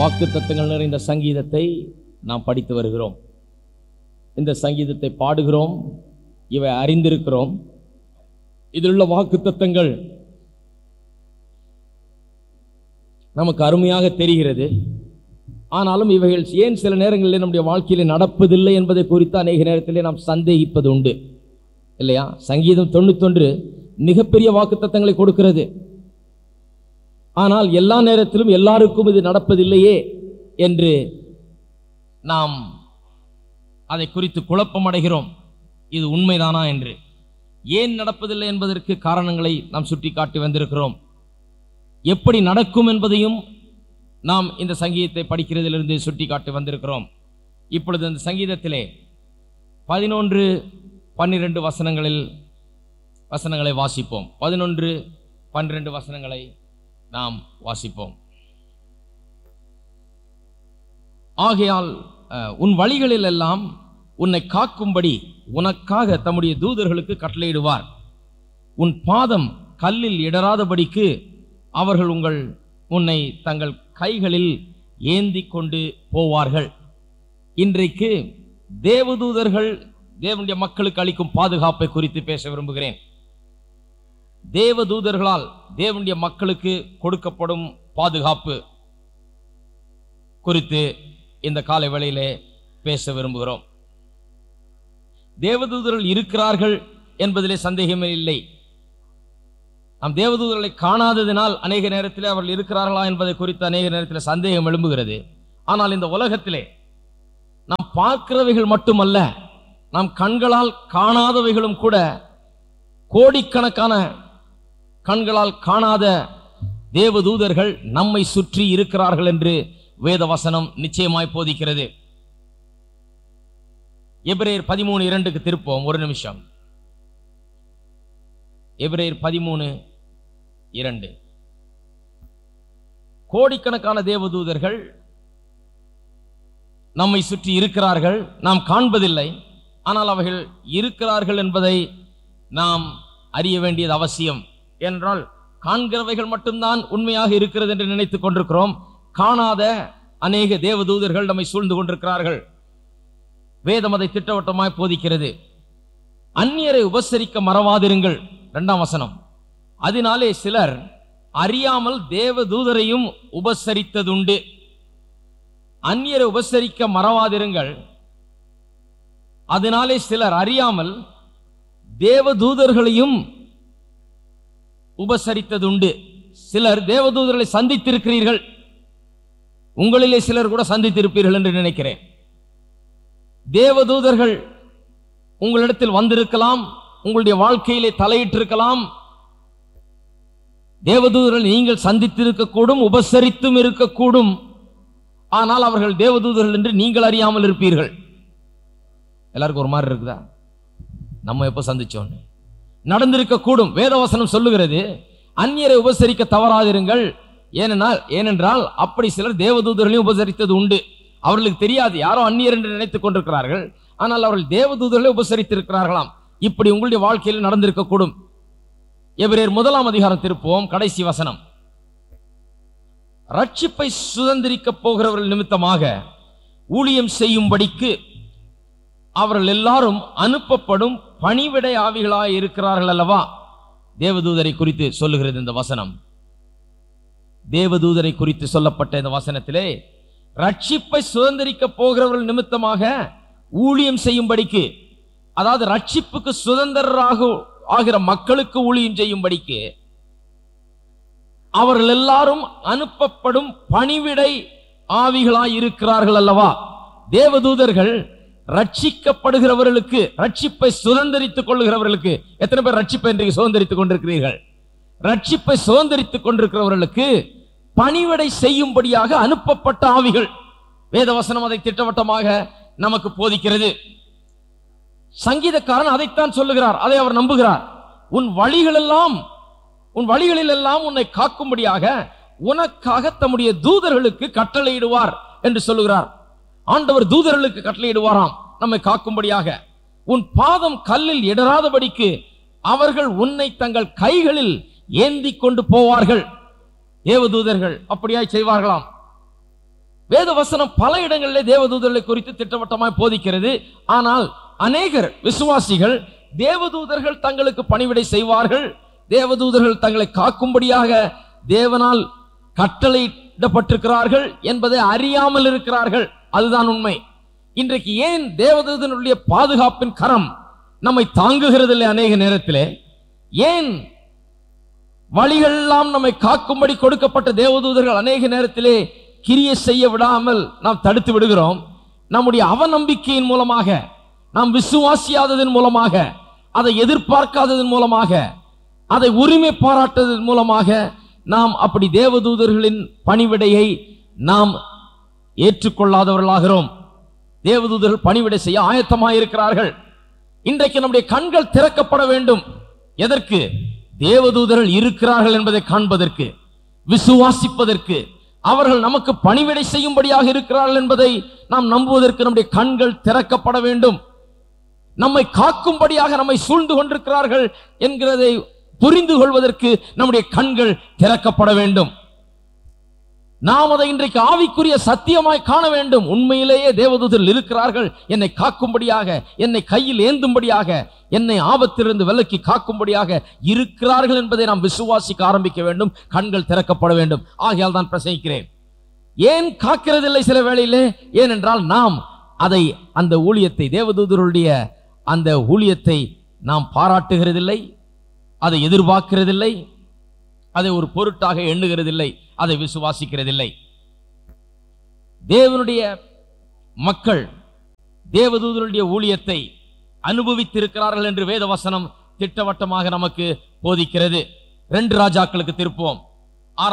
வாக்குத்தத்தங்கள் நிறைந்த சங்கீதத்தை நாம் படித்து வருகிறோம் இந்த சங்கீதத்தை பாடுகிறோம் இவை அறிந்திருக்கிறோம் இதில் உள்ள வாக்குத்தத்தங்கள் நமக்கு அருமையாக தெரிகிறது ஆனாலும் இவைகள் ஏன் சில நேரங்களில் நம்முடைய வாழ்க்கையில் நடப்பதில்லை என்பதை குறித்து அநேக நேரத்திலே நாம் சந்தேகிப்பது உண்டு இல்லையா சங்கீதம் தொண்ணூத்தொன்று மிகப்பெரிய வாக்குத்தத்தங்களை கொடுக்கிறது ஆனால் எல்லா நேரத்திலும் எல்லாருக்கும் இது நடப்பதில்லையே என்று நாம் அதை குறித்து குழப்பமடைகிறோம் இது உண்மைதானா என்று ஏன் நடப்பதில்லை என்பதற்கு காரணங்களை நாம் சுட்டிக்காட்டி வந்திருக்கிறோம் எப்படி நடக்கும் என்பதையும் நாம் இந்த சங்கீதத்தை படிக்கிறதிலிருந்து சுட்டிக்காட்டி வந்திருக்கிறோம் இப்பொழுது இந்த சங்கீதத்திலே பதினொன்று பன்னிரண்டு வசனங்களில் வசனங்களை வாசிப்போம் பதினொன்று பன்னிரண்டு வசனங்களை நாம் வாசிப்போம் ஆகையால் அஹ், உன் வழிகளில் எல்லாம் உன்னை காக்கும்படி உனக்காக தம்முடைய தூதர்களுக்கு கட்டளையிடுவார் உன் பாதம் கல்லில் இடராதபடிக்கு அவர்கள் உங்கள் உன்னை தங்கள் கைகளில் ஏந்தி கொண்டு போவார்கள் இன்றைக்கு தேவதூதர்கள் தேவனுடைய மக்களுக்கு அளிக்கும் பாதுகாப்பை குறித்து பேச விரும்புகிறேன் தேவதூதர்களால் தேவனுடைய மக்களுக்கு கொடுக்கப்படும் பாதுகாப்பு குறித்து இந்த காலை வேளையிலே பேச விரும்புகிறோம் தேவதூதர்கள் இருக்கிறார்கள் என்பதிலே சந்தேகமே இல்லை நாம் தேவதூதர்களை காணாததினால் அநேக நேரத்தில் அவர்கள் இருக்கிறார்களா என்பதை குறித்து அநேக நேரத்தில் சந்தேகம் எழும்புகிறது ஆனால் இந்த உலகத்திலே நாம் பார்க்கிறவைகள் மட்டுமல்ல நாம் கண்களால் காணாதவைகளும் கூட கோடிக்கணக்கான கண்களால் காணாத தேவதூதர்கள் நம்மை சுற்றி இருக்கிறார்கள் என்று வேத வசனம் நிச்சயமாய் போதிக்கிறது எபிரேயர் பதிமூணு இரண்டுக்கு திருப்போம் ஒரு நிமிஷம் எபிரேயர் பதிமூணு இரண்டு கோடிக்கணக்கான தேவதூதர்கள் நம்மை சுற்றி இருக்கிறார்கள் நாம் காண்பதில்லை ஆனால் அவைகள் இருக்கிறார்கள் என்பதை நாம் அறிய வேண்டியது அவசியம் என்றால் காண்கிறவைகள் மட்டும்தான் உண்மையாக இருக்கிறது என்று நினைத்துக் கொண்டிருக்கிறோம் காணாத அநேக தேவதூதர்கள் நம்மை சூழ்ந்து கொண்டிருக்கிறார்கள் வேதம் அதை திட்டவட்டமாய் போதிக்கிறது அந்நியரை உபசரிக்க மறவாதிருங்கள் இரண்டாம் வசனம் அதனாலே சிலர் அறியாமல் தேவதூதரையும் உபசரித்ததுண்டு அந்நியரை உபசரிக்க மறவாதிருங்கள் அதனாலே சிலர் அறியாமல் தேவதூதர்களையும் உபசரித்ததுண்டு சிலர் தேவதூதர்களை சந்தித்திருக்கிறீர்கள் உங்களிலே சிலர் கூட சந்தித்திருப்பீர்கள் என்று நினைக்கிறேன் தேவதூதர்கள் உங்களிடத்தில் வந்திருக்கலாம் உங்களுடைய வாழ்க்கையிலே தலையிட்டிருக்கலாம் தேவதூதர்கள் நீங்கள் சந்தித்திருக்கக்கூடும் உபசரித்தும் இருக்கக்கூடும் ஆனால் அவர்கள் தேவதூதர்கள் என்று நீங்கள் அறியாமல் இருப்பீர்கள் எல்லாருக்கும் ஒரு மாதிரி இருக்குதா நம்ம எப்போ சந்திச்சோன்னு நடந்திருக்க கூடும் வேதவசனம் சொல்லுகிறது அந்நியரை உபசரிக்க தவறாதிருங்கள் ஏனென்றால் ஏனென்றால் அப்படி சிலர் தேவதூதர்களையும் உபசரித்தது உண்டு அவர்களுக்கு தெரியாது யாரோ அந்நியர் என்று நினைத்துக் கொண்டிருக்கிறார்கள் ஆனால் அவர்கள் தேவதூதர்களை உபசரித்திருக்கிறார்களாம் இப்படி உங்களுடைய வாழ்க்கையில் நடந்திருக்க கூடும் எவரேர் முதலாம் அதிகாரம் திருப்போம் கடைசி வசனம் ரட்சிப்பை சுதந்திரிக்க போகிறவர்கள் நிமித்தமாக ஊழியம் செய்யும்படிக்கு அவர்கள் எல்லாரும் அனுப்பப்படும் பணிவிடை ஆவிகளாய் இருக்கிறார்கள் அல்லவா தேவதூதரை குறித்து சொல்லுகிறது இந்த வசனம் தேவதூதரை குறித்து சொல்லப்பட்ட இந்த வசனத்திலே ரட்சிப்பை சுதந்திரிக்க போகிறவர்கள் நிமித்தமாக ஊழியம் செய்யும்படிக்கு அதாவது ரட்சிப்புக்கு சுதந்திரராக ஆகிற மக்களுக்கு ஊழியம் செய்யும்படிக்கு அவர்கள் எல்லாரும் அனுப்பப்படும் பணிவிடை ஆவிகளாய் இருக்கிறார்கள் அல்லவா தேவதூதர்கள் ரட்சிக்கப்படுகிறவர்களுக்கு ரட்சிப்பை சுதந்திரித்துக் கொள்ளுகிறவர்களுக்கு எத்தனை பேர் ரட்சிப்பை இன்றைக்கு சுதந்திரித்துக் கொண்டிருக்கிறீர்கள் ரட்சிப்பை சுதந்திரித்துக் கொண்டிருக்கிறவர்களுக்கு பணிவிடை செய்யும்படியாக அனுப்பப்பட்ட ஆவிகள் வேதவசனம் அதை திட்டவட்டமாக நமக்கு போதிக்கிறது சங்கீதக்காரன் அதைத்தான் சொல்லுகிறார் அதை அவர் நம்புகிறார் உன் வழிகளெல்லாம் உன் வழிகளில் எல்லாம் உன்னை காக்கும்படியாக உனக்காக தம்முடைய தூதர்களுக்கு கட்டளையிடுவார் என்று சொல்லுகிறார் ஆண்டவர் தூதர்களுக்கு கட்டளையிடுவாராம் நம்மை காக்கும்படியாக உன் பாதம் கல்லில் இடராதபடிக்கு அவர்கள் உன்னை தங்கள் கைகளில் ஏந்தி கொண்டு போவார்கள் தேவதூதர்கள் அப்படியாய் செய்வார்களாம் வேத வசனம் பல இடங்களிலே தேவதூதர்களை குறித்து திட்டவட்டமாய் போதிக்கிறது ஆனால் அநேகர் விசுவாசிகள் தேவதூதர்கள் தங்களுக்கு பணிவிடை செய்வார்கள் தேவதூதர்கள் தங்களை காக்கும்படியாக தேவனால் கட்டளையிடப்பட்டிருக்கிறார்கள் என்பதை அறியாமல் இருக்கிறார்கள் அதுதான் உண்மை இன்றைக்கு ஏன் தேவதூதனுடைய பாதுகாப்பின் கரம் நம்மை தாங்குகிறதில்லை அநேக நேரத்திலே ஏன் வழிகளெல்லாம் நம்மை காக்கும்படி கொடுக்கப்பட்ட தேவதூதர்கள் அநேக நேரத்திலே கிரியை செய்ய விடாமல் நாம் தடுத்து விடுகிறோம் நம்முடைய அவநம்பிக்கையின் மூலமாக நாம் விசுவாசியாததன் மூலமாக அதை எதிர்பார்க்காததன் மூலமாக அதை உரிமை பாராட்டதன் மூலமாக நாம் அப்படி தேவதூதர்களின் பணிவிடையை நாம் ஏற்றுக்கொள்ளாதவர்களாகிறோம் தேவதூதர்கள் பணிவிடை செய்ய ஆயத்தமாயிருக்கிறார்கள் இன்றைக்கு நம்முடைய கண்கள் திறக்கப்பட வேண்டும் எதற்கு தேவதூதர்கள் இருக்கிறார்கள் என்பதை காண்பதற்கு விசுவாசிப்பதற்கு அவர்கள் நமக்கு பணிவிடை செய்யும்படியாக இருக்கிறார்கள் என்பதை நாம் நம்புவதற்கு நம்முடைய கண்கள் திறக்கப்பட வேண்டும் நம்மை காக்கும்படியாக நம்மை சூழ்ந்து கொண்டிருக்கிறார்கள் என்கிறதை புரிந்து கொள்வதற்கு நம்முடைய கண்கள் திறக்கப்பட வேண்டும் நாம் அதை இன்றைக்கு ஆவிக்குரிய சத்தியமாய் காண வேண்டும் உண்மையிலேயே தேவதூதர்கள் இருக்கிறார்கள் என்னை காக்கும்படியாக என்னை கையில் ஏந்தும்படியாக என்னை ஆபத்திலிருந்து விலக்கி காக்கும்படியாக இருக்கிறார்கள் என்பதை நாம் விசுவாசிக்க ஆரம்பிக்க வேண்டும் கண்கள் திறக்கப்பட வேண்டும் ஆகையால் தான் பிரசங்கிக்கிறேன் ஏன் காக்கிறதில்லை சில வேளையிலே ஏனென்றால் நாம் அதை அந்த ஊழியத்தை தேவதூதருடைய அந்த ஊழியத்தை நாம் பாராட்டுகிறதில்லை அதை எதிர்பார்க்கிறதில்லை அதை ஒரு பொருட்டாக எண்ணுகிறதில்லை அதை விசுவாசிக்கிறதில்லை தேவனுடைய மக்கள் தேவதூதருடைய ஊழியத்தை அனுபவித்திருக்கிறார்கள் என்று வேதவசனம் திட்டவட்டமாக நமக்கு போதிக்கிறது ரெண்டு ராஜாக்களுக்கு திருப்போம்